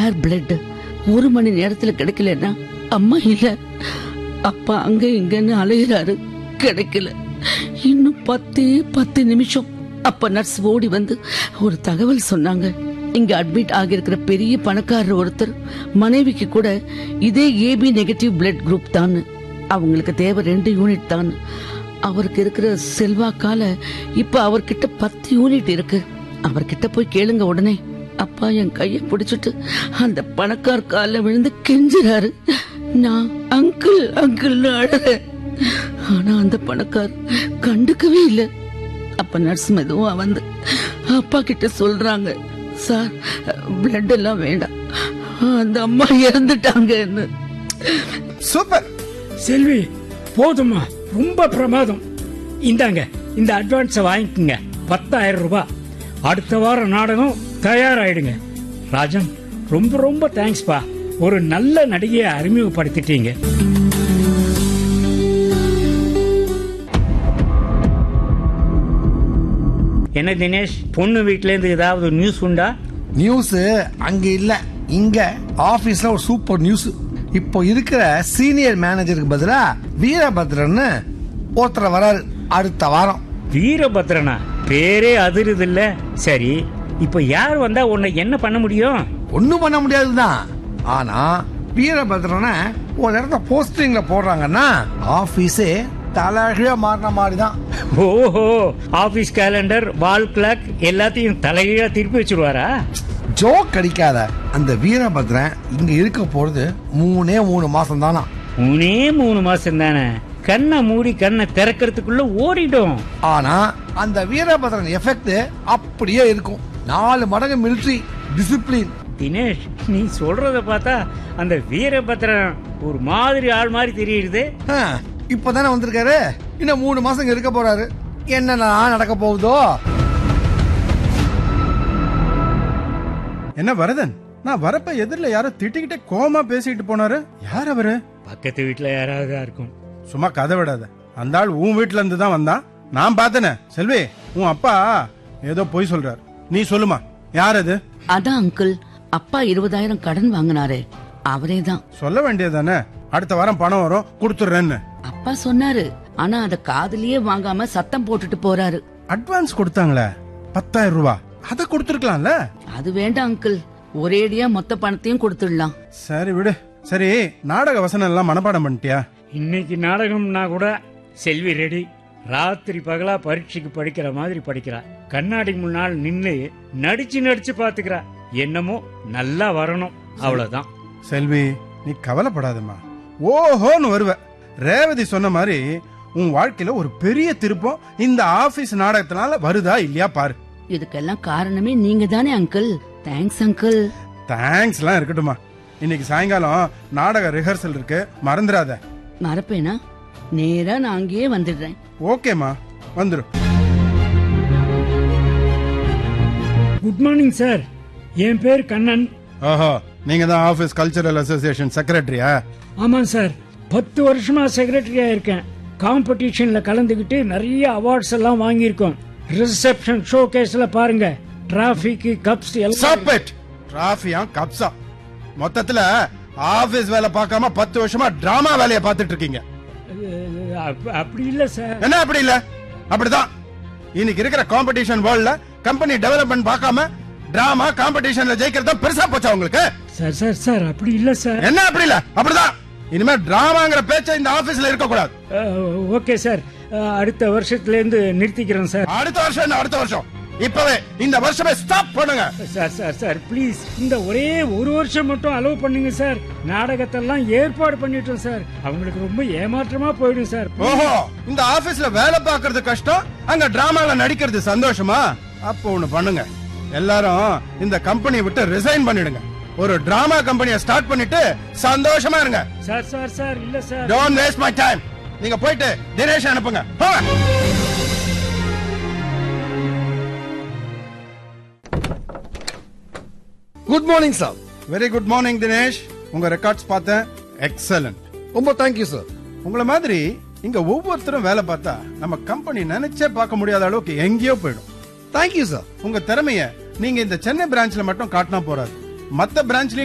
rare blood ஒரு மணி நேரத்துல கிடைக்கலன்னா அம்மா இல்ல அப்பா அங்க இங்கன்னு அலைகிறாரு கிடைக்கல இன்னும் பத்தே பத்து நிமிஷம் அப்ப நர்ஸ் ஓடி வந்து ஒரு தகவல் சொன்னாங்க இங்க அட்மிட் ஆகியிருக்கிற பெரிய பணக்காரர் ஒருத்தர் மனைவிக்கு கூட இதே ஏபி நெகட்டிவ் பிளட் குரூப் தான் அவங்களுக்கு தேவை ரெண்டு யூனிட் தான் அவருக்கு இருக்கிற செல்வாக்கால இப்ப அவர்கிட்ட பத்து யூனிட் இருக்கு அவர்கிட்ட போய் கேளுங்க உடனே அப்பா என் கைய பிடிச்சிட்டு அந்த பணக்கார் கால விழுந்து கெஞ்சுறாரு நான் அங்கிள் அங்கிள்னு அழறேன் ஆனா அந்த பணக்கார் கண்டுக்கவே இல்ல அப்ப நர்ஸ் மெதுவா வந்து அப்பா கிட்ட சொல்றாங்க சார் பிளட் எல்லாம் வேண்டாம் அந்த அம்மா இறந்துட்டாங்கன்னு சூப்பர் செல்வி போதுமா ரொம்ப பிரமாதம் இந்தாங்க இந்த அட்வான்ஸை வாங்கிக்கோங்க பத்தாயிரம் ரூபாய் அடுத்த வாரம் நாடகம் தயாராயிடுங்க ராஜன் ரொம்ப ரொம்ப தேங்க்ஸ்பா ஒரு நல்ல நடிகையை அறிமுகப்படுத்திட்டீங்க என்ன தினேஷ் பொண்ணு வீட்ல இருந்து ஏதாவது நியூஸ் உண்டா நியூஸ் அங்க இல்ல இங்க ஆபீஸ்ல ஒரு சூப்பர் நியூஸ் இப்போ இருக்கிற சீனியர் மேனேஜருக்கு பதிலா வீரபத்ரன்னு ஒருத்தர் வராரு அடுத்த வாரம் வீரபத்ரனா பேரே அதிருது இல்ல சரி இப்ப யார் வந்தா உன்னை என்ன பண்ண முடியும் ஒண்ணும் பண்ண முடியாதுதான் ஆனா வீரபத்ரனை ஒரு இடத்த போஸ்டிங்ல போடுறாங்கன்னா ஆபீஸே தலைகீழ மாறின மாதிரி தான் ஓஹோ ஆபீஸ் கேலண்டர் வால் கிளாக் எல்லாத்தையும் தலைகீழா திருப்பி வச்சிருவாரா ஜோக் அடிக்காத அந்த வீரபத்ரன் இங்க இருக்க போறது மூணே மூணு மாசம் தானா மூணே மூணு மாசம் தானே கண்ணை மூடி கண்ணை திறக்கிறதுக்குள்ள ஓடிடும் ஆனா அந்த வீரபத்ரன் எஃபெக்ட் அப்படியே இருக்கும் நாலு மடங்கு மிலிட்ரி டிசிப்ளின் தினேஷ் நீ சொல்றத பார்த்தா அந்த வீரபத்ரன் ஒரு மாதிரி ஆள் மாதிரி தெரியுது இப்பதானே வந்திருக்காரு இன்னும் மூணு மாசம் இங்க இருக்க போறாரு என்னென்ன நடக்க போகுதோ என்ன வரதன் நான் வரப்ப எதிரில யாரோ திட்டிக்கிட்டே கோமா பேசிட்டு போனாரு யார் அவரு பக்கத்து வீட்டுல யாராவது இருக்கும் சும்மா கதை விடாத அந்த ஆள் உன் வீட்ல இருந்து தான் வந்தான் நான் பார்த்தனே செல்வி உன் அப்பா ஏதோ பொய் சொல்றாரு நீ சொல்லுமா யார் அது அதான் அங்கிள் அப்பா இருபதாயிரம் கடன் வாங்கினாரே அவரே தான் சொல்ல வேண்டியதானே அடுத்த வாரம் பணம் வரும் கொடுத்துட்றேன்னு அப்பா சொன்னாரு ஆனா அத காதுலயே வாங்காம சத்தம் போட்டுட்டு போறாரு அட்வான்ஸ் கொடுத்தாங்களே பத்தாயிரம் ரூபாய் அதை கொடுத்துருக்கலாம்ல அது வேண்டாம் அங்கிள் ஒரேடியா மொத்த பணத்தையும் கொடுத்துடலாம் சரி விடு சரி நாடக வசனம் எல்லாம் மனப்பாடம் பண்ணிட்டியா இன்னைக்கு நாடகம்னா கூட செல்வி ரெடி ராத்திரி பகலா பரீட்சைக்கு படிக்கிற மாதிரி படிக்கிறா கண்ணாடி முன்னால் நின்னு நடிச்சு நடிச்சு பாத்துக்கிறா என்னமோ நல்லா வரணும் அவ்வளவுதான் செல்வி நீ கவலைப்படாதம்மா ஓஹோன்னு வருவ ரேவதி சொன்ன மாதிரி உன் வாழ்க்கையில ஒரு பெரிய திருப்பம் இந்த ஆபீஸ் நாடகத்தினால வருதா இல்லையா பாரு இதுக்கெல்லாம் காரணமே நீங்க தானே அங்கிள் தேங்க்ஸ் அங்கிள் தேங்க்ஸ் எல்லாம் இருக்கட்டுமா இன்னைக்கு சாயங்காலம் நாடக ரிஹர்சல் இருக்கு மறந்துடாத மறப்பேனா நேரா நான் அங்கேயே வந்துடுறேன் ஓகேம்மா வந்துரு குட் மார்னிங் சார் என் பேர் கண்ணன் ஓஹோ நீங்க தான் ஆபீஸ் கல்ச்சரல் அசோசியேஷன் செக்ரட்டரியா ஆமாம் சார் பத்து வருஷமா செக்ரட்டரியா இருக்கேன் காம்படிஷன்ல கலந்துக்கிட்டு நிறைய அவார்ட்ஸ் எல்லாம் வாங்கியிருக்கோம் ரிசப்ஷன் ஷோ கேஸ்ல பாருங்க டிராபிக் கப்ஸ் எல்லாம் ஸ்டாப் இட் டிராஃபியா கப்சா மொத்தத்துல ஆபீஸ் வேலை பார்க்காம பத்து வருஷமா டிராமா வேலையை பார்த்துட்டு இருக்கீங்க அஹ், அப்- அப்படி இல்ல சார் என்ன அப்படி இல்ல அப்படிதான் இன்னைக்கு இருக்கிற காம்படிஷன் வேர்ல்ட்ல கம்பெனி டெவலப்மெண்ட் பார்க்காம டிராமா காம்படிஷன்ல ஜெயிக்கிறது தான் பெருசா போச்சா உங்களுக்கு சார் சார் சார் அப்படி இல்ல சார் என்ன அப்படி இல்ல அப்படிதான் இனிமே டிராமாங்கிற பேச்ச இந்த ஆபீஸ்ல இருக்க கூடாது அஹ், ஓகே சார் அஹ், அடுத்த வருஷத்துல இருந்து நிறுத்திக்கிறேன் சார் அடுத்த வருஷம் என்ன அடுத்த வருஷம் இப்பவே இந்த வருஷமே ஸ்டாப் பண்ணுங்க சார் சார் சார் ப்ளீஸ் இந்த ஒரே ஒரு வருஷம் மட்டும் அலோவ் பண்ணுங்க சார் நாடகத்தெல்லாம் ஏற்பாடு பண்ணிட்டோம் சார் அவங்களுக்கு ரொம்ப ஏமாற்றமா போயிடும் சார் ஓஹோ இந்த ஆபீஸ்ல வேலை பார்க்கறது கஷ்டம் அங்க டிராமால நடிக்கிறது சந்தோஷமா அப்போ ஒண்ணு பண்ணுங்க எல்லாரும் இந்த கம்பெனியை விட்டு ரிசைன் பண்ணிடுங்க ஒரு டிராமா கம்பெனியை ஸ்டார்ட் பண்ணிட்டு சந்தோஷமா இருங்க சார் சார் சார் இல்ல sir don't waste my time நீங்க போயிட்டு தினேஷ் அனுப்புங்க போங்க good morning sir very good morning Dinesh உங்க ரெக்கார்ட்ஸ் பார்த்தேன் எக்ஸலண்ட் ரொம்ப தேங்க்யூ சார் உங்கள மாதிரி இங்க ஒவ்வொருத்தரும் வேலை பார்த்தா நம்ம கம்பெனி நினைச்சே பார்க்க முடியாத அளவுக்கு எங்கேயோ போயிடும் தேங்க்யூ சார் உங்க திறமைய நீங்க இந்த சென்னை பிரான்ச்ல மட்டும் காட்டினா போறாது மத்த பிரான்ச்லயும்